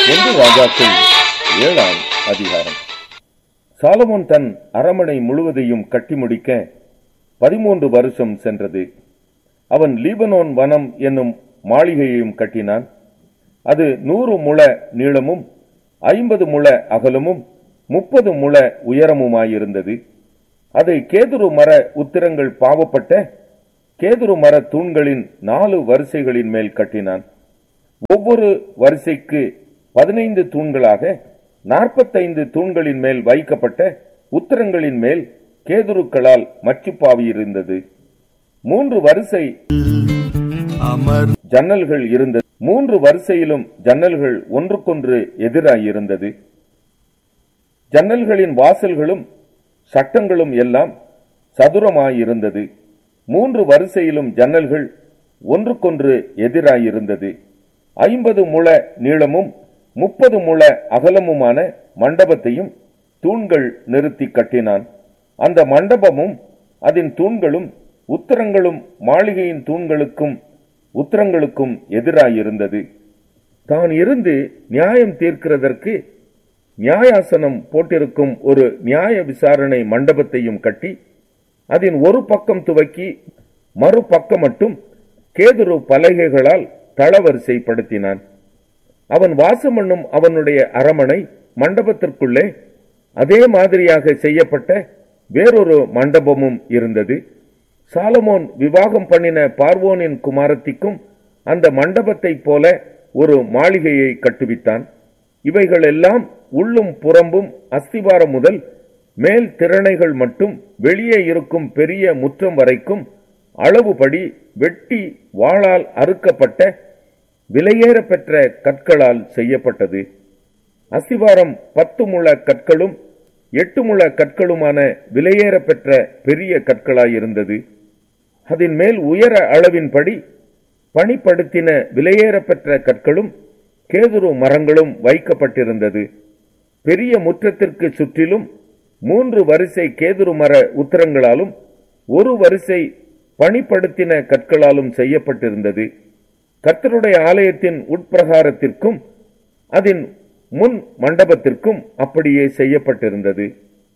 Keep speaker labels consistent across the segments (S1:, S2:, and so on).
S1: ஒன்று ராஜாக்கள் ஏழாம் அதிகாரம் சாலமோன் தன் அரமனை முழுவதையும் கட்டி முடிக்க பதிமூன்று வருஷம் சென்றது அவன் லீபனோன் வனம் என்னும் மாளிகையையும் கட்டினான் அது நூறு முழ நீளமும் ஐம்பது முழ அகலமும் முப்பது முழ உயரமுமாயிருந்தது அதை கேதுரு மர உத்திரங்கள் பாவப்பட்ட கேதுரு மர தூண்களின் நாலு வரிசைகளின் மேல் கட்டினான் ஒவ்வொரு வரிசைக்கு பதினைந்து தூண்களாக நாற்பத்தைந்து தூண்களின் மேல் வைக்கப்பட்ட உத்திரங்களின் மேல் கேதுருக்களால் மச்சுப்பாவி இருந்தது மூன்று வரிசை
S2: அமர்
S1: ஜன்னல்கள் இருந்தது மூன்று வரிசையிலும் ஜன்னல்கள் ஒன்றுக்கொன்று எதிராய் இருந்தது ஜன்னல்களின் வாசல்களும் சட்டங்களும் எல்லாம் சதுரமாயிருந்தது மூன்று வரிசையிலும் ஜன்னல்கள் ஒன்றுக்கொன்று எதிராயிருந்தது ஐம்பது முழ நீளமும் முப்பது முழ அகலமுமான மண்டபத்தையும் தூண்கள் நிறுத்தி கட்டினான் அந்த மண்டபமும் அதன் தூண்களும் உத்தரங்களும் மாளிகையின் தூண்களுக்கும் உத்தரங்களுக்கும் எதிராயிருந்தது தான் இருந்து நியாயம் தீர்க்கிறதற்கு நியாயாசனம் போட்டிருக்கும் ஒரு நியாய விசாரணை மண்டபத்தையும் கட்டி அதன் ஒரு பக்கம் துவக்கி மறுபக்கம் மட்டும் கேதுரு பலகைகளால் தளவரிசைப்படுத்தினான் அவன் வாசம் பண்ணும் அவனுடைய அரமனை மண்டபத்திற்குள்ளே அதே மாதிரியாக செய்யப்பட்ட வேறொரு மண்டபமும் இருந்தது சாலமோன் விவாகம் பண்ணின பார்வோனின் குமாரத்திக்கும் அந்த மண்டபத்தைப் போல ஒரு மாளிகையை கட்டுவித்தான் இவைகளெல்லாம் உள்ளும் புறம்பும் அஸ்திவாரம் முதல் மேல் திறனைகள் மட்டும் வெளியே இருக்கும் பெரிய முற்றம் வரைக்கும் அளவுபடி வெட்டி வாளால் அறுக்கப்பட்ட விலையேற பெற்ற கற்களால் செய்யப்பட்டது அஸ்திவாரம் பத்து முழ கற்களும் எட்டு முழ கற்களுமான விலையேற பெற்ற பெரிய கற்களாயிருந்தது அதன் மேல் உயர அளவின்படி பணிப்படுத்தின விலையேற பெற்ற கற்களும் கேதுரு மரங்களும் வைக்கப்பட்டிருந்தது பெரிய முற்றத்திற்கு சுற்றிலும் மூன்று வரிசை கேதுரு மர உத்தரங்களாலும் ஒரு வரிசை பணிப்படுத்தின கற்களாலும் செய்யப்பட்டிருந்தது கர்த்தருடைய ஆலயத்தின் உட்பிரகாரத்திற்கும் அதன் முன் மண்டபத்திற்கும் அப்படியே செய்யப்பட்டிருந்தது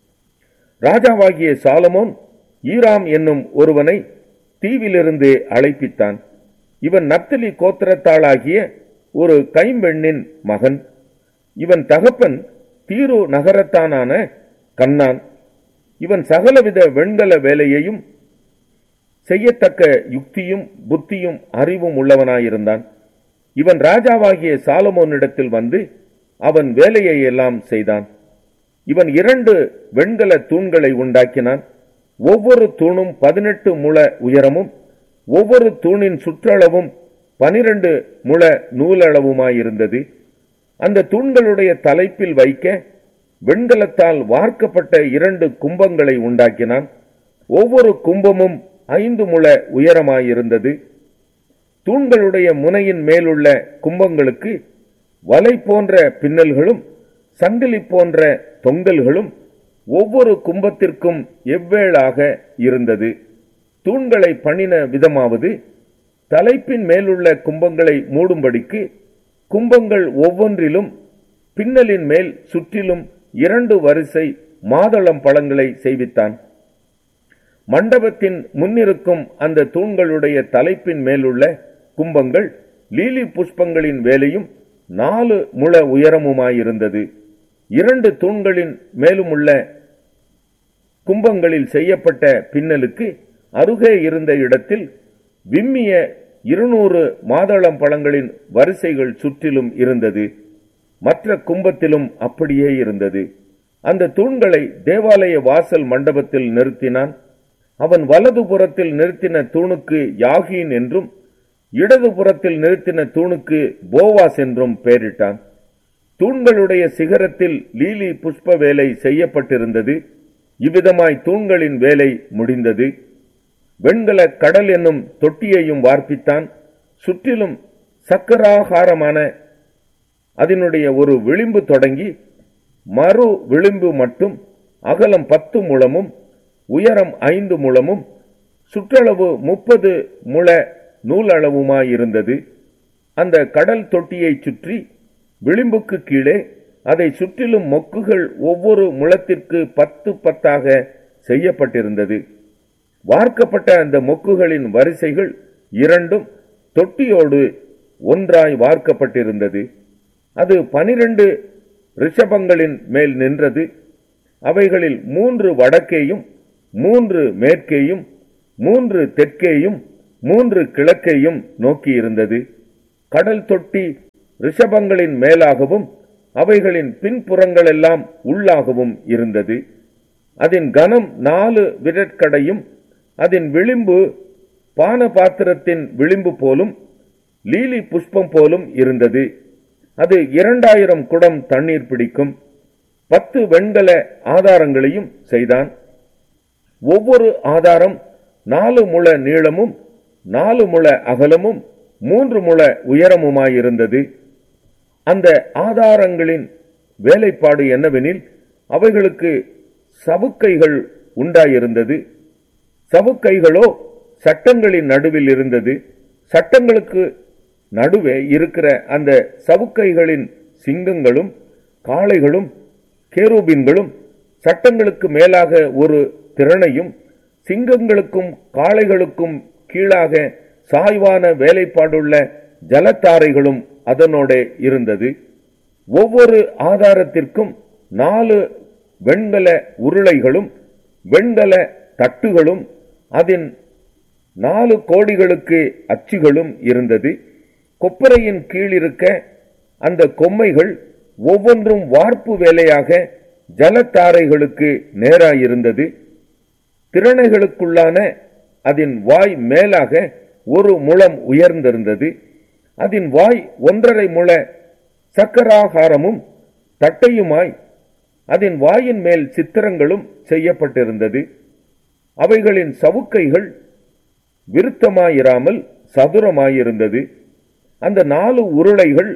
S1: ராஜாவாகிய சாலமோன் ஈராம் என்னும் ஒருவனை தீவிலிருந்து அழைப்பித்தான் இவன் நப்தலி கோத்திரத்தாளாகிய ஒரு கைம்பெண்ணின் மகன் இவன் தகப்பன் தீரு நகரத்தானான கண்ணான் இவன் சகலவித வெண்கல வேலையையும் செய்யத்தக்க யுக்தியும் புத்தியும் அறிவும் உள்ளவனாயிருந்தான் இவன் ராஜாவாகிய சாலமோனிடத்தில் வந்து அவன் வேலையை எல்லாம் செய்தான் இவன் இரண்டு வெண்கல தூண்களை உண்டாக்கினான் ஒவ்வொரு தூணும் பதினெட்டு முழ உயரமும் ஒவ்வொரு தூணின் சுற்றளவும் பனிரெண்டு முழ நூலளவுமாயிருந்தது அந்த தூண்களுடைய தலைப்பில் வைக்க வெண்கலத்தால் வார்க்கப்பட்ட இரண்டு கும்பங்களை உண்டாக்கினான் ஒவ்வொரு கும்பமும் ஐந்து முழ உயரமாயிருந்தது தூண்களுடைய முனையின் மேலுள்ள கும்பங்களுக்கு வலை போன்ற பின்னல்களும் சங்கிலி போன்ற தொங்கல்களும் ஒவ்வொரு கும்பத்திற்கும் எவ்வேளாக இருந்தது தூண்களை பணின விதமாவது தலைப்பின் மேலுள்ள கும்பங்களை மூடும்படிக்கு கும்பங்கள் ஒவ்வொன்றிலும் பின்னலின் மேல் சுற்றிலும் இரண்டு வரிசை மாதளம் பழங்களை செய்வித்தான் மண்டபத்தின் முன்னிருக்கும் அந்த தூண்களுடைய தலைப்பின் மேலுள்ள கும்பங்கள் லீலி புஷ்பங்களின் வேலையும் நாலு முழ உயரமுமாயிருந்தது இரண்டு தூண்களின் மேலுமுள்ள கும்பங்களில் செய்யப்பட்ட பின்னலுக்கு அருகே இருந்த இடத்தில் விம்மிய இருநூறு மாதளம் பழங்களின் வரிசைகள் சுற்றிலும் இருந்தது மற்ற கும்பத்திலும் அப்படியே இருந்தது அந்த தூண்களை தேவாலய வாசல் மண்டபத்தில் நிறுத்தினான் அவன் வலது புறத்தில் நிறுத்தின தூணுக்கு யாகீன் என்றும் இடது புறத்தில் நிறுத்தின தூணுக்கு போவாஸ் என்றும் பெயரிட்டான் தூண்களுடைய சிகரத்தில் லீலி புஷ்ப வேலை செய்யப்பட்டிருந்தது இவ்விதமாய் தூண்களின் வேலை முடிந்தது வெண்கல கடல் என்னும் தொட்டியையும் வார்ப்பித்தான் சுற்றிலும் சக்கராகாரமான அதனுடைய ஒரு விளிம்பு தொடங்கி மறு விளிம்பு மட்டும் அகலம் பத்து முழமும் உயரம் ஐந்து முழமும் சுற்றளவு முப்பது முழ நூலளவுமாயிருந்தது அந்த கடல் தொட்டியை சுற்றி விளிம்புக்கு கீழே அதை சுற்றிலும் மொக்குகள் ஒவ்வொரு முழத்திற்கு பத்து பத்தாக செய்யப்பட்டிருந்தது வார்க்கப்பட்ட அந்த மொக்குகளின் வரிசைகள் இரண்டும் தொட்டியோடு ஒன்றாய் வார்க்கப்பட்டிருந்தது அது பனிரெண்டு ரிஷபங்களின் மேல் நின்றது அவைகளில் மூன்று வடக்கேயும் மூன்று மேற்கேயும் மூன்று தெற்கேயும் மூன்று கிழக்கேயும் நோக்கியிருந்தது கடல் தொட்டி ரிஷபங்களின் மேலாகவும் அவைகளின் பின்புறங்களெல்லாம் உள்ளாகவும் இருந்தது அதன் கனம் நாலு விரற்கடையும் அதன் விளிம்பு பான பாத்திரத்தின் விளிம்பு போலும் லீலி புஷ்பம் போலும் இருந்தது அது இரண்டாயிரம் குடம் தண்ணீர் பிடிக்கும் பத்து வெண்கல ஆதாரங்களையும் செய்தான் ஒவ்வொரு ஆதாரம் நாலு முழ நீளமும் நாலு முழ அகலமும் மூன்று முழ உயரமுமாயிருந்தது அந்த ஆதாரங்களின் வேலைப்பாடு என்னவெனில் அவைகளுக்கு சவுக்கைகள் உண்டாயிருந்தது சவுக்கைகளோ சட்டங்களின் நடுவில் இருந்தது சட்டங்களுக்கு நடுவே இருக்கிற அந்த சவுக்கைகளின் சிங்கங்களும் காளைகளும் கேரூபின்களும் சட்டங்களுக்கு மேலாக ஒரு திறனையும் சிங்கங்களுக்கும் காளைகளுக்கும் கீழாக சாய்வான வேலைப்பாடுள்ள ஜலத்தாரைகளும் அதனோட இருந்தது ஒவ்வொரு ஆதாரத்திற்கும் நாலு வெண்கல உருளைகளும் வெண்கல தட்டுகளும் அதன் நாலு கோடிகளுக்கு அச்சுகளும் இருந்தது கொப்பரையின் கீழ் இருக்க அந்த கொம்மைகள் ஒவ்வொன்றும் வார்ப்பு வேலையாக ஜலத்தாரைகளுக்கு நேராயிருந்தது திறனைகளுக்குள்ளான அதன் வாய் மேலாக ஒரு முழம் உயர்ந்திருந்தது அதன் வாய் ஒன்றரை முழ சக்கராகாரமும் தட்டையுமாய் அதன் வாயின் மேல் சித்திரங்களும் செய்யப்பட்டிருந்தது அவைகளின் சவுக்கைகள் விருத்தமாயிராமல் சதுரமாயிருந்தது அந்த நாலு உருளைகள்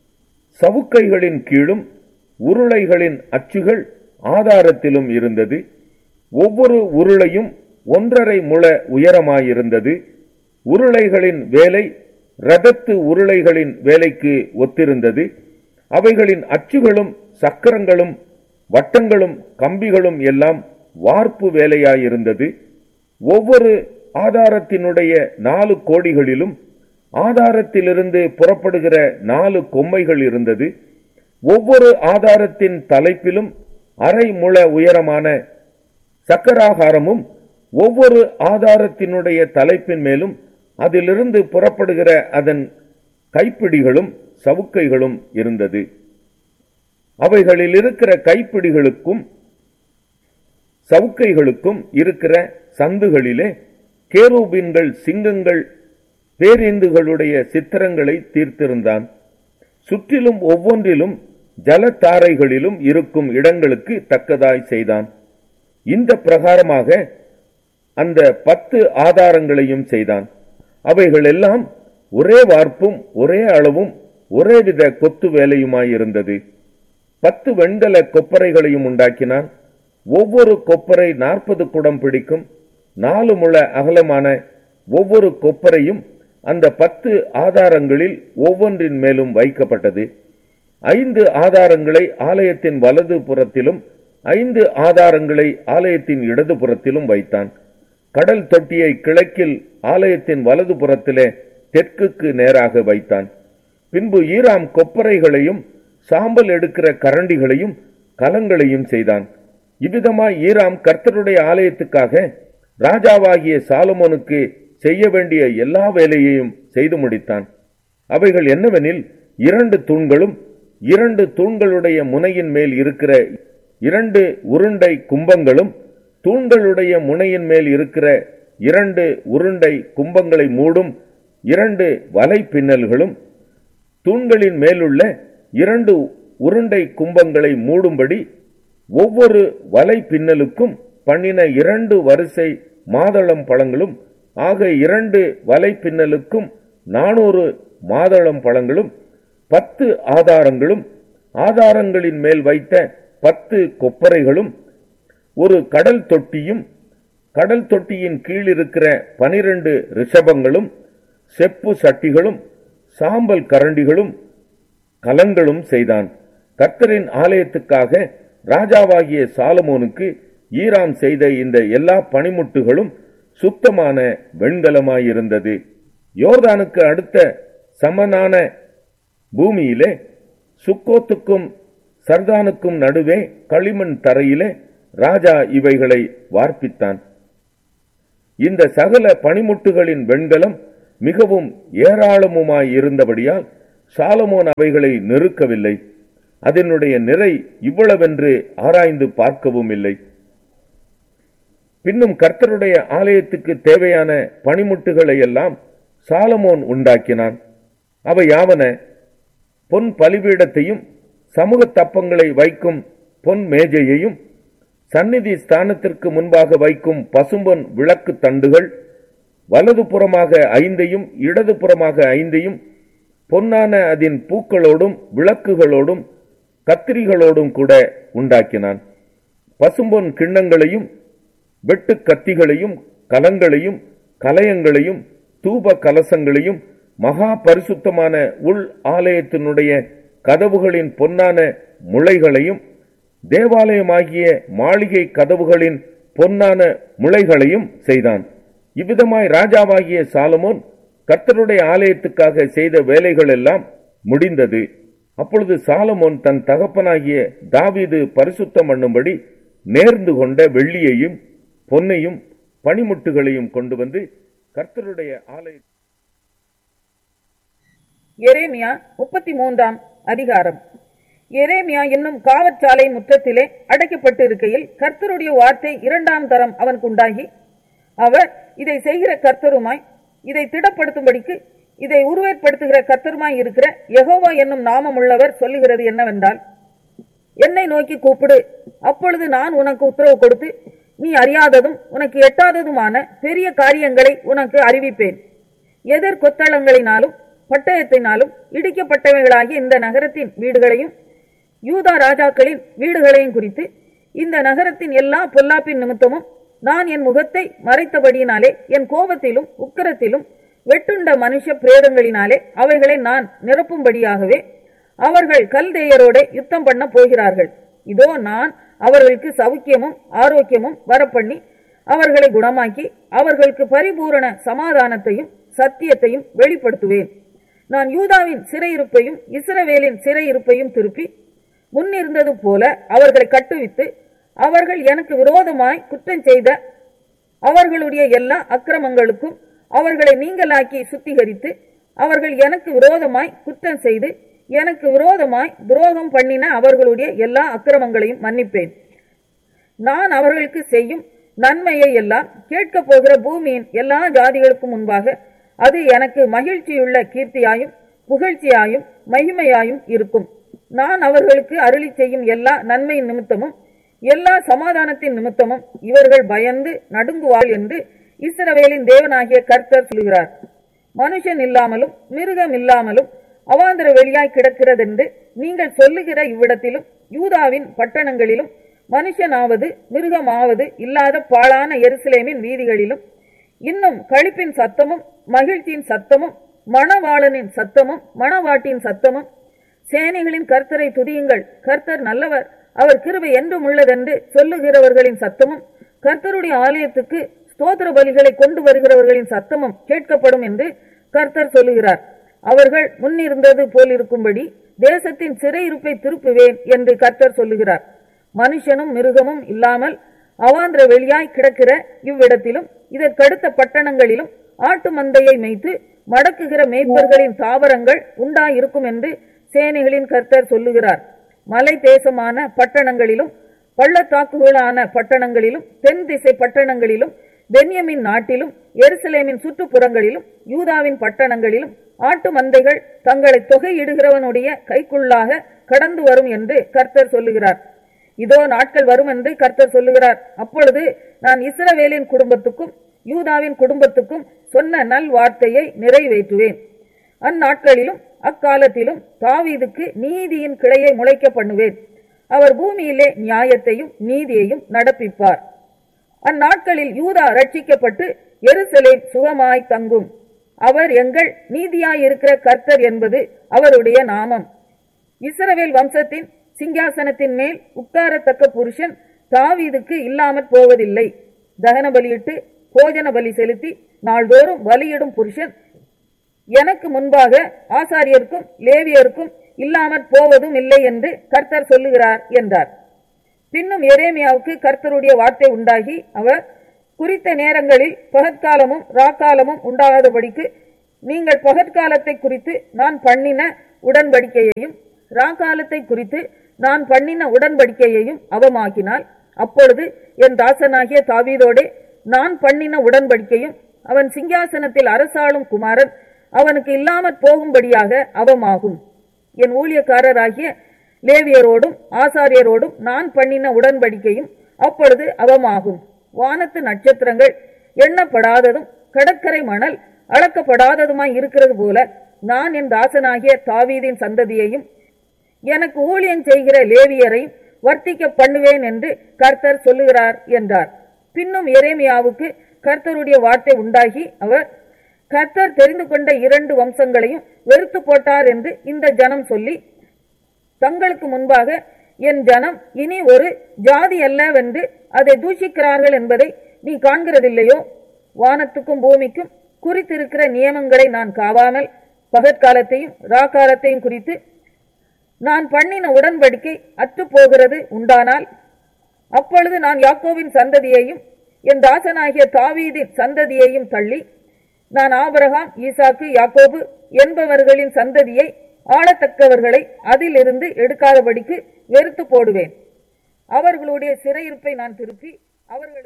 S1: சவுக்கைகளின் கீழும் உருளைகளின் அச்சுகள் ஆதாரத்திலும் இருந்தது ஒவ்வொரு உருளையும் ஒன்றரை முழ உயரமாயிருந்தது உருளைகளின் வேலை ரதத்து உருளைகளின் வேலைக்கு ஒத்திருந்தது அவைகளின் அச்சுகளும் சக்கரங்களும் வட்டங்களும் கம்பிகளும் எல்லாம் வார்ப்பு வேலையாயிருந்தது ஒவ்வொரு ஆதாரத்தினுடைய நாலு கோடிகளிலும் ஆதாரத்திலிருந்து புறப்படுகிற நாலு கொம்மைகள் இருந்தது ஒவ்வொரு ஆதாரத்தின் தலைப்பிலும் அரை முழ உயரமான சக்கராகாரமும் ஒவ்வொரு ஆதாரத்தினுடைய தலைப்பின் மேலும் அதிலிருந்து புறப்படுகிற அதன் கைப்பிடிகளும் சவுக்கைகளும் இருந்தது அவைகளில் இருக்கிற கைப்பிடிகளுக்கும் சவுக்கைகளுக்கும் இருக்கிற சந்துகளிலே கேரூபின்கள் சிங்கங்கள் பேரிந்துகளுடைய சித்திரங்களை தீர்த்திருந்தான் சுற்றிலும் ஒவ்வொன்றிலும் ஜலத்தாரைகளிலும் இருக்கும் இடங்களுக்கு தக்கதாய் செய்தான் இந்த பிரகாரமாக அந்த பத்து ஆதாரங்களையும் செய்தான் அவைகள் எல்லாம் ஒரே வார்ப்பும் ஒரே அளவும் ஒரேவித கொத்து வேலையுமாயிருந்தது பத்து வெண்கல கொப்பரைகளையும் உண்டாக்கினான் ஒவ்வொரு கொப்பரை நாற்பது குடம் பிடிக்கும் நாலு முழ அகலமான ஒவ்வொரு கொப்பரையும் அந்த பத்து ஆதாரங்களில் ஒவ்வொன்றின் மேலும் வைக்கப்பட்டது ஐந்து ஆதாரங்களை ஆலயத்தின் வலது புறத்திலும் ஐந்து ஆதாரங்களை ஆலயத்தின் இடது புறத்திலும் வைத்தான் கடல் தொட்டியை கிழக்கில் ஆலயத்தின் வலது புறத்திலே தெற்குக்கு நேராக வைத்தான் பின்பு ஈராம் கொப்பரைகளையும் சாம்பல் எடுக்கிற கரண்டிகளையும் கலங்களையும் செய்தான் இவ்விதமாய் ஈராம் கர்த்தருடைய ஆலயத்துக்காக ராஜாவாகிய சாலமோனுக்கு செய்ய வேண்டிய எல்லா வேலையையும் செய்து முடித்தான் அவைகள் என்னவெனில் இரண்டு தூண்களும் இரண்டு தூண்களுடைய முனையின் மேல் இருக்கிற இரண்டு உருண்டை கும்பங்களும் தூண்களுடைய முனையின் மேல் இருக்கிற இரண்டு உருண்டை கும்பங்களை மூடும் இரண்டு வலை பின்னல்களும் தூண்களின் மேலுள்ள இரண்டு உருண்டை கும்பங்களை மூடும்படி ஒவ்வொரு வலை பின்னலுக்கும் பண்ணின இரண்டு வரிசை மாதளம் பழங்களும் ஆக இரண்டு வலை பின்னலுக்கும் நானூறு மாதளம் பழங்களும் பத்து ஆதாரங்களும் ஆதாரங்களின் மேல் வைத்த பத்து கொப்பரைகளும் ஒரு கடல் தொட்டியும் கடல் தொட்டியின் கீழ் இருக்கிற பனிரெண்டு ரிஷபங்களும் செப்பு சட்டிகளும் சாம்பல் கரண்டிகளும் கலங்களும் செய்தான் கர்த்தரின் ஆலயத்துக்காக ராஜாவாகிய சாலமோனுக்கு ஈராம் செய்த இந்த எல்லா பணிமுட்டுகளும் சுத்தமான வெண்கலமாயிருந்தது யோர்தானுக்கு அடுத்த சமனான பூமியிலே சுக்கோத்துக்கும் சர்தானுக்கும் நடுவே களிமண் தரையிலே ராஜா இவைகளை வார்ப்பித்தான் இந்த சகல பனிமுட்டுகளின் வெண்கலம் மிகவும் ஏராளமுமாய் இருந்தபடியால் சாலமோன் அவைகளை நெருக்கவில்லை அதனுடைய நிறை இவ்வளவென்று ஆராய்ந்து பார்க்கவும் இல்லை பின்னும் கர்த்தருடைய ஆலயத்துக்கு தேவையான பனிமுட்டுகளை எல்லாம் சாலமோன் உண்டாக்கினான் அவை யாவன பொன் பலிபீடத்தையும் சமூக தப்பங்களை வைக்கும் பொன் மேஜையையும் சந்நிதி ஸ்தானத்திற்கு முன்பாக வைக்கும் பசும்பொன் விளக்கு தண்டுகள் வலது புறமாக ஐந்தையும் இடது புறமாக ஐந்தையும் பொன்னான அதன் பூக்களோடும் விளக்குகளோடும் கத்திரிகளோடும் கூட உண்டாக்கினான் பசும்பொன் கிண்ணங்களையும் வெட்டு கத்திகளையும் கலங்களையும் கலயங்களையும் தூப கலசங்களையும் மகா பரிசுத்தமான உள் ஆலயத்தினுடைய கதவுகளின் பொன்னான முளைகளையும் தேவாலயமாகிய மாளிகை கதவுகளின் பொன்னான முளைகளையும் செய்தான் இவ்விதமாய் ராஜாவாகிய சாலமோன் கர்த்தருடைய ஆலயத்துக்காக செய்த வேலைகள் எல்லாம் முடிந்தது அப்பொழுது சாலமோன் தன் தகப்பனாகிய தாவீது பரிசுத்தம் பண்ணும்படி நேர்ந்து கொண்ட வெள்ளியையும் பொன்னையும் பனிமுட்டுகளையும் கொண்டு வந்து கர்த்தருடைய ஆலய
S3: எரேமியா முப்பத்தி மூன்றாம் அதிகாரம் எரேமியா என்னும் காவற்சாலை முற்றத்திலே அடைக்கப்பட்டு இருக்கையில் கர்த்தருடைய வார்த்தை இரண்டாம் தரம் அவனுக்கு உண்டாகி அவர் இதை செய்கிற கர்த்தருமாய் இதை திடப்படுத்தும்படிக்கு இதை உருவேற்படுத்துகிற கர்த்தருமாய் இருக்கிற யெகோவா என்னும் நாமமுள்ளவர் சொல்லுகிறது என்னவென்றால் என்னை நோக்கி கூப்பிடு அப்பொழுது நான் உனக்கு உத்தரவு கொடுத்து நீ அறியாததும் உனக்கு எட்டாததுமான பெரிய காரியங்களை உனக்கு அறிவிப்பேன் எதிர் கொத்தளங்களினாலும் பட்டயத்தினாலும் இடிக்கப்பட்டவைகளாகிய இந்த நகரத்தின் வீடுகளையும் யூதா ராஜாக்களின் வீடுகளையும் குறித்து இந்த நகரத்தின் எல்லா பொல்லாப்பின் நிமித்தமும் நான் என் முகத்தை மறைத்தபடியினாலே என் கோபத்திலும் உக்கரத்திலும் வெட்டுண்ட மனுஷ பிரேதங்களினாலே அவைகளை நான் நிரப்பும்படியாகவே அவர்கள் கல்தேயரோட யுத்தம் பண்ண போகிறார்கள் இதோ நான் அவர்களுக்கு சவுக்கியமும் ஆரோக்கியமும் வரப்பண்ணி அவர்களை குணமாக்கி அவர்களுக்கு பரிபூரண சமாதானத்தையும் சத்தியத்தையும் வெளிப்படுத்துவேன் நான் யூதாவின் சிறையிருப்பையும் இஸ்ரவேலின் சிறையிருப்பையும் திருப்பி முன்னிருந்தது போல அவர்களை கட்டுவித்து அவர்கள் எனக்கு விரோதமாய் குற்றம் செய்த அவர்களுடைய எல்லா அக்கிரமங்களுக்கும் அவர்களை நீங்களாக்கி சுத்திகரித்து அவர்கள் எனக்கு விரோதமாய் குற்றம் செய்து எனக்கு விரோதமாய் துரோகம் பண்ணின அவர்களுடைய எல்லா அக்கிரமங்களையும் மன்னிப்பேன் நான் அவர்களுக்கு செய்யும் நன்மையை எல்லாம் கேட்கப் போகிற பூமியின் எல்லா ஜாதிகளுக்கும் முன்பாக அது எனக்கு மகிழ்ச்சியுள்ள கீர்த்தியாயும் புகழ்ச்சியாயும் மகிமையாயும் இருக்கும் நான் அவர்களுக்கு அருளி செய்யும் எல்லா நன்மையின் நிமித்தமும் எல்லா சமாதானத்தின் நிமித்தமும் இவர்கள் பயந்து நடுங்குவாள் என்று இஸ்ரவேலின் தேவனாகிய கர்த்தர் சொல்கிறார் மனுஷன் இல்லாமலும் மிருகம் இல்லாமலும் அவாந்தர வெளியாய் கிடக்கிறதென்று நீங்கள் சொல்லுகிற இவ்விடத்திலும் யூதாவின் பட்டணங்களிலும் மனுஷனாவது மிருகமாவது இல்லாத பாழான எருசலேமின் வீதிகளிலும் இன்னும் களிப்பின் சத்தமும் மகிழ்ச்சியின் சத்தமும் மணவாளனின் சத்தமும் மணவாட்டின் சத்தமும் சேனைகளின் கர்த்தரை துதியுங்கள் கர்த்தர் நல்லவர் அவர் கிருபை என்றும் உள்ளதென்று சொல்லுகிறவர்களின் சத்தமும் கர்த்தருடைய ஆலயத்துக்கு ஸ்தோத்திர பலிகளை கொண்டு வருகிறவர்களின் சத்தமும் கேட்கப்படும் என்று கர்த்தர் சொல்லுகிறார் அவர்கள் முன்னிருந்தது போல் இருக்கும்படி தேசத்தின் சிறையிருப்பை திருப்புவேன் என்று கர்த்தர் சொல்லுகிறார் மனுஷனும் மிருகமும் இல்லாமல் அவாந்திர வெளியாய் கிடக்கிற இவ்விடத்திலும் இதற்கடுத்த பட்டணங்களிலும் ஆட்டு மந்தையை மேய்த்து மடக்குகிற மேய்ப்பர்களின் தாவரங்கள் உண்டாயிருக்கும் என்று சேனைகளின் கர்த்தர் சொல்லுகிறார் மலை தேசமான பட்டணங்களிலும் பள்ளத்தாக்குகளான பட்டணங்களிலும் தென் திசை பட்டணங்களிலும் பென்யமின் நாட்டிலும் எருசலேமின் சுற்றுப்புறங்களிலும் யூதாவின் பட்டணங்களிலும் ஆட்டு மந்தைகள் தங்களை தொகையிடுகிறவனுடைய கைக்குள்ளாக கடந்து வரும் என்று கர்த்தர் சொல்லுகிறார் இதோ நாட்கள் வரும் என்று கர்த்தர் சொல்லுகிறார் அப்பொழுது நான் இஸ்ரவேலின் குடும்பத்துக்கும் யூதாவின் குடும்பத்துக்கும் சொன்ன நல் வார்த்தையை நிறைவேற்றுவேன் அந்நாட்களிலும் அக்காலத்திலும் தாவீதுக்கு நீதியின் கிளையை முளைக்க பண்ணுவேன் அவர் பூமியிலே நியாயத்தையும் நீதியையும் நடப்பிப்பார் அந்நாட்களில் யூதா ரட்சிக்கப்பட்டு எருசலேம் சுகமாய் தங்கும் அவர் எங்கள் நீதியாயிருக்கிற கர்த்தர் என்பது அவருடைய நாமம் இஸ்ரவேல் வம்சத்தின் சிங்காசனத்தின் மேல் உட்காரத்தக்க புருஷன் தாவீதுக்கு இல்லாமற் போவதில்லை தகன பலியிட்டு போஜன பலி செலுத்தி நாள்தோறும் பலியிடும் புருஷன் எனக்கு முன்பாக ஆசாரியருக்கும் லேவியருக்கும் இல்லாமற் போவதும் இல்லை என்று கர்த்தர் சொல்லுகிறார் என்றார் பின்னும் எரேமியாவுக்கு கர்த்தருடைய வார்த்தை உண்டாகி அவர் குறித்த நேரங்களில் பகற்காலமும் ராக்காலமும் உண்டாகாதபடிக்கு நீங்கள் பகற்காலத்தை குறித்து நான் பண்ணின உடன்படிக்கையையும் ராக்காலத்தை குறித்து நான் பண்ணின உடன்படிக்கையையும் அவமாக்கினால் அப்பொழுது என் தாசனாகிய தாவீதோடே நான் பண்ணின உடன்படிக்கையும் அவன் சிங்காசனத்தில் அரசாளும் குமாரன் அவனுக்கு இல்லாமற் போகும்படியாக அவமாகும் என் ஊழியக்காரராகிய லேவியரோடும் ஆசாரியரோடும் நான் பண்ணின உடன்படிக்கையும் அப்பொழுது அவமாகும் வானத்து நட்சத்திரங்கள் எண்ணப்படாததும் கடற்கரை மணல் அளக்கப்படாததுமாய் இருக்கிறது போல நான் என் தாசனாகிய தாவீதின் சந்ததியையும் எனக்கு ஊழியம் செய்கிற லேவியரையும் வர்த்திக்க பண்ணுவேன் என்று கர்த்தர் சொல்லுகிறார் என்றார் பின்னும் எரேமியாவுக்கு கர்த்தருடைய வார்த்தை உண்டாகி அவர் கர்த்தர் தெரிந்து கொண்ட இரண்டு வம்சங்களையும் வெறுத்து போட்டார் என்று இந்த ஜனம் சொல்லி தங்களுக்கு முன்பாக என் ஜனம் இனி ஒரு ஜாதி அல்லவென்று அதை தூஷிக்கிறார்கள் என்பதை நீ காண்கிறதில்லையோ வானத்துக்கும் பூமிக்கும் குறித்திருக்கிற நியமங்களை நான் காவாமல் பகற்காலத்தையும் ராக்காலத்தையும் குறித்து நான் பண்ணின உடன்படிக்கை அற்றுப் போகிறது உண்டானால் அப்பொழுது நான் யாக்கோவின் சந்ததியையும் என் தாசனாகிய தாவீதின் சந்ததியையும் தள்ளி நான் ஆபிரகாம் ஈசாக்கு யாக்கோபு என்பவர்களின் சந்ததியை ஆளத்தக்கவர்களை அதிலிருந்து எடுக்காதபடிக்கு வெறுத்து போடுவேன் அவர்களுடைய சிறையிருப்பை நான் திருப்பி அவர்கள்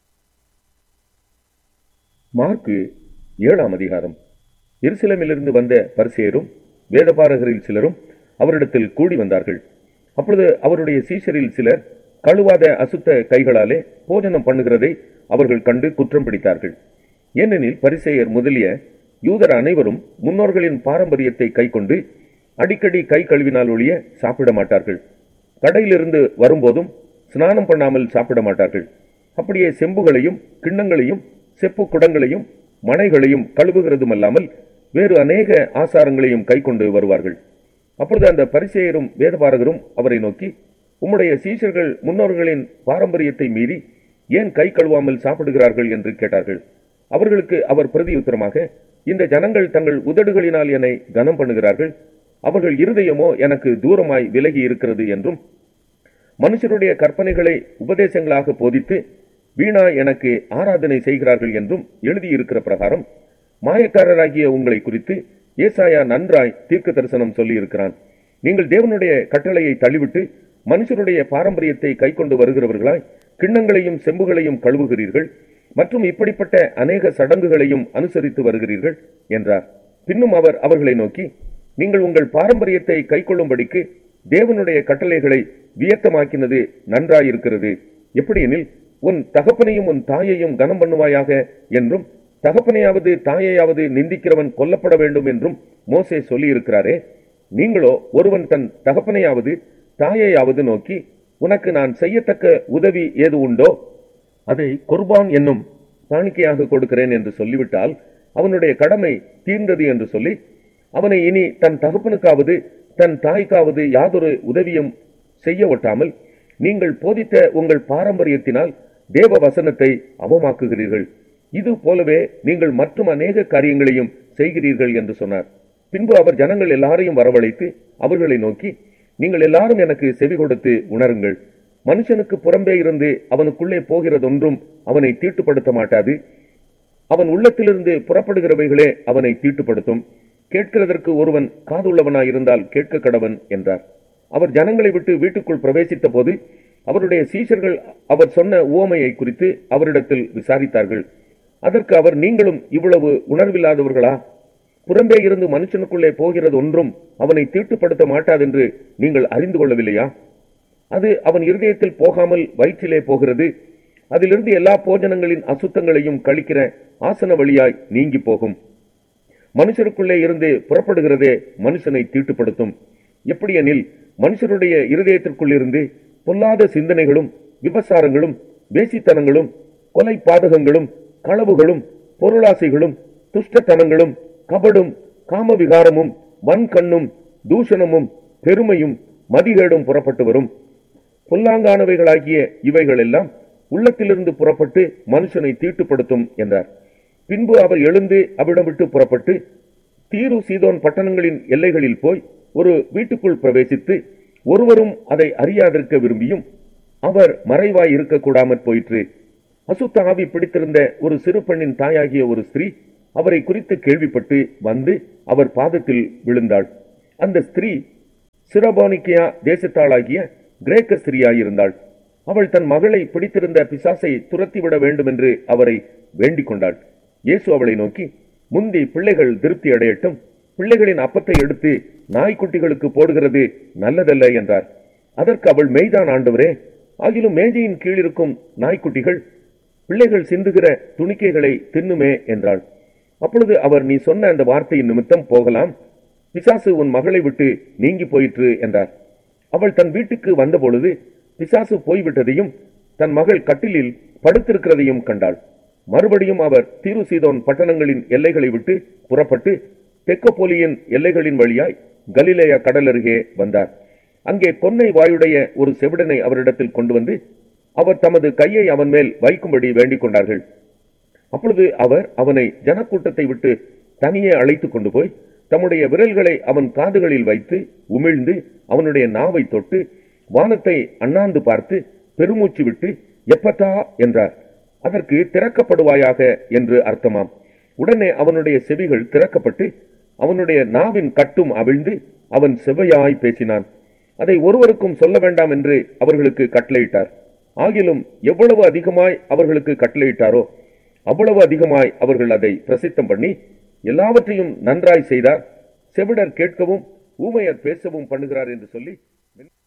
S1: மார்க்கு ஏழாம் அதிகாரம் எருசலேமிலிருந்து வந்த பரிசேரும் வேதபாரகரில் சிலரும் அவரிடத்தில் கூடி வந்தார்கள் அப்பொழுது அவருடைய சீஷரில் சிலர் கழுவாத அசுத்த கைகளாலே போஜனம் பண்ணுகிறதை அவர்கள் கண்டு குற்றம் பிடித்தார்கள் ஏனெனில் பரிசேயர் முதலிய யூதர் அனைவரும் முன்னோர்களின் பாரம்பரியத்தை கைக்கொண்டு அடிக்கடி கை கழுவினால் ஒழிய சாப்பிட மாட்டார்கள் கடையிலிருந்து வரும்போதும் ஸ்நானம் பண்ணாமல் சாப்பிட மாட்டார்கள் அப்படியே செம்புகளையும் கிண்ணங்களையும் செப்பு குடங்களையும் மனைகளையும் கழுவுகிறதுமல்லாமல் வேறு அநேக ஆசாரங்களையும் கைக்கொண்டு வருவார்கள் அப்பொழுது அந்த பரிசேயரும் வேதபாரகரும் அவரை நோக்கி உம்முடைய சீஷர்கள் முன்னோர்களின் பாரம்பரியத்தை மீறி ஏன் கை கழுவாமல் சாப்பிடுகிறார்கள் என்று கேட்டார்கள் அவர்களுக்கு அவர் பிரதியுத்தரமாக இந்த ஜனங்கள் தங்கள் உதடுகளினால் என்னை கனம் பண்ணுகிறார்கள் அவர்கள் இருதயமோ எனக்கு தூரமாய் விலகி இருக்கிறது என்றும் மனுஷருடைய கற்பனைகளை உபதேசங்களாக போதித்து வீணா எனக்கு ஆராதனை செய்கிறார்கள் என்றும் எழுதியிருக்கிற பிரகாரம் மாயக்காரராகிய உங்களை குறித்து ஏசாயா நன்றாய் தீர்க்க தரிசனம் சொல்லியிருக்கிறான் நீங்கள் தேவனுடைய கட்டளையை தள்ளிவிட்டு மனுஷருடைய பாரம்பரியத்தை கைக்கொண்டு வருகிறவர்களாய் கிண்ணங்களையும் செம்புகளையும் கழுவுகிறீர்கள் மற்றும் இப்படிப்பட்ட அநேக சடங்குகளையும் அனுசரித்து வருகிறீர்கள் என்றார் பின்னும் அவர் அவர்களை நோக்கி நீங்கள் உங்கள் பாரம்பரியத்தை கைக்கொள்ளும்படிக்கு தேவனுடைய கட்டளைகளை வியத்தமாக்கினது நன்றாயிருக்கிறது எப்படியெனில் உன் தகப்பனையும் உன் தாயையும் கனம் பண்ணுவாயாக என்றும் தகப்பனையாவது தாயையாவது நிந்திக்கிறவன் கொல்லப்பட வேண்டும் என்றும் மோசே சொல்லியிருக்கிறாரே நீங்களோ ஒருவன் தன் தகப்பனையாவது தாயையாவது நோக்கி உனக்கு நான் செய்யத்தக்க உதவி ஏது உண்டோ அதை குர்பான் என்னும் காணிக்கையாக கொடுக்கிறேன் என்று சொல்லிவிட்டால் அவனுடைய கடமை தீர்ந்தது என்று சொல்லி அவனை இனி தன் தகப்பனுக்காவது தன் தாய்க்காவது யாதொரு உதவியும் செய்ய ஒட்டாமல் நீங்கள் போதித்த உங்கள் பாரம்பரியத்தினால் தேவ வசனத்தை அவமாக்குகிறீர்கள் இது போலவே நீங்கள் மற்றும் அநேக காரியங்களையும் செய்கிறீர்கள் என்று சொன்னார் பின்பு அவர் ஜனங்கள் எல்லாரையும் வரவழைத்து அவர்களை நோக்கி நீங்கள் எல்லாரும் எனக்கு செவி கொடுத்து உணருங்கள் மனுஷனுக்கு புறம்பே இருந்து அவனுக்குள்ளே போகிறதொன்றும் அவனை தீட்டுப்படுத்த மாட்டாது அவன் உள்ளத்திலிருந்து புறப்படுகிறவைகளே அவனை தீட்டுப்படுத்தும் கேட்கிறதற்கு ஒருவன் காதுள்ளவனாயிருந்தால் கேட்க கடவன் என்றார் அவர் ஜனங்களை விட்டு வீட்டுக்குள் பிரவேசித்த போது அவருடைய சீஷர்கள் அவர் சொன்ன உவமையை குறித்து அவரிடத்தில் விசாரித்தார்கள் அதற்கு அவர் நீங்களும் இவ்வளவு உணர்வில்லாதவர்களா புறம்பே இருந்து மனுஷனுக்குள்ளே போகிறது ஒன்றும் அவனை தீட்டுப்படுத்த மாட்டாதென்று நீங்கள் அறிந்து கொள்ளவில்லையா அது அவன் இருதயத்தில் போகாமல் வயிற்றிலே போகிறது அதிலிருந்து எல்லா போஜனங்களின் அசுத்தங்களையும் கழிக்கிற ஆசன வழியாய் நீங்கி போகும் மனுஷருக்குள்ளே இருந்து புறப்படுகிறதே மனுஷனை தீட்டுப்படுத்தும் எப்படியெனில் மனுஷருடைய இருதயத்திற்குள்ளிருந்து பொல்லாத சிந்தனைகளும் விபசாரங்களும் வேசித்தனங்களும் கொலை பாதகங்களும் களவுகளும் பொருளாசைகளும் துஷ்டத்தனங்களும் கபடும் காமவிகாரமும் வன்கண்ணும் தூஷணமும் பெருமையும் மதிகேடும் புறப்பட்டு வரும் பொல்லாங்கானவைகளாகிய இவைகளெல்லாம் உள்ளத்திலிருந்து புறப்பட்டு மனுஷனை தீட்டுப்படுத்தும் என்றார் பின்பு அவர் எழுந்து அவிடம் விட்டு புறப்பட்டு தீரு சீதோன் பட்டணங்களின் எல்லைகளில் போய் ஒரு வீட்டுக்குள் பிரவேசித்து ஒருவரும் அதை அறியாதிருக்க விரும்பியும் அவர் மறைவாய் இருக்கக்கூடாமற் போயிற்று அசுத்த ஆவி பிடித்திருந்த ஒரு சிறு பெண்ணின் தாயாகிய ஒரு ஸ்திரீ அவரை குறித்து கேள்விப்பட்டு வந்து அவர் பாதத்தில் விழுந்தாள் அந்த ஸ்திரீ சிரபோனிக்கியா தேசத்தாளாகிய கிரேக்க ஸ்திரீயாயிருந்தாள் அவள் தன் மகளை பிடித்திருந்த பிசாசை துரத்திவிட வேண்டும் என்று அவரை வேண்டிக் கொண்டாள் இயேசு அவளை நோக்கி முந்தி பிள்ளைகள் திருப்தி அடையட்டும் பிள்ளைகளின் அப்பத்தை எடுத்து நாய்க்குட்டிகளுக்கு போடுகிறது நல்லதல்ல என்றார் அதற்கு அவள் மெய்தான் ஆண்டவரே ஆகிலும் மேஜையின் கீழ் இருக்கும் நாய்க்குட்டிகள் பிள்ளைகள் சிந்துகிற துணிக்கைகளை தின்னுமே என்றாள் அப்பொழுது அவர் நீ சொன்ன அந்த வார்த்தையின் நிமித்தம் போகலாம் பிசாசு உன் மகளை விட்டு நீங்கி போயிற்று என்றார் அவள் தன் வீட்டுக்கு வந்தபொழுது பிசாசு போய்விட்டதையும் தன் மகள் கட்டிலில் படுத்திருக்கிறதையும் கண்டாள் மறுபடியும் அவர் தீரு சீதோன் பட்டணங்களின் எல்லைகளை விட்டு புறப்பட்டு தெக்கப்போலியின் எல்லைகளின் வழியாய் கலிலேயா கடல் அருகே வந்தார் அங்கே பொன்னை வாயுடைய ஒரு செவிடனை அவரிடத்தில் கொண்டு வந்து அவர் தமது கையை அவன் மேல் வைக்கும்படி வேண்டிக் கொண்டார்கள் அப்பொழுது அவர் அவனை ஜனக்கூட்டத்தை விட்டு தனியே அழைத்துக் கொண்டு போய் தம்முடைய விரல்களை அவன் காதுகளில் வைத்து உமிழ்ந்து அவனுடைய நாவை தொட்டு வானத்தை அண்ணாந்து பார்த்து பெருமூச்சு விட்டு எப்பத்தா என்றார் அதற்கு திறக்கப்படுவாயாக என்று அர்த்தமாம் உடனே அவனுடைய செவிகள் திறக்கப்பட்டு அவனுடைய நாவின் கட்டும் அவிழ்ந்து அவன் செவ்வையாய் பேசினான் அதை ஒருவருக்கும் சொல்ல வேண்டாம் என்று அவர்களுக்கு கட்டளையிட்டார் ஆகிலும் எவ்வளவு அதிகமாய் அவர்களுக்கு கட்டளையிட்டாரோ அவ்வளவு அதிகமாய் அவர்கள் அதை பிரசித்தம் பண்ணி எல்லாவற்றையும் நன்றாய் செய்தார் செவிடர் கேட்கவும் ஊமையர் பேசவும் பண்ணுகிறார் என்று சொல்லி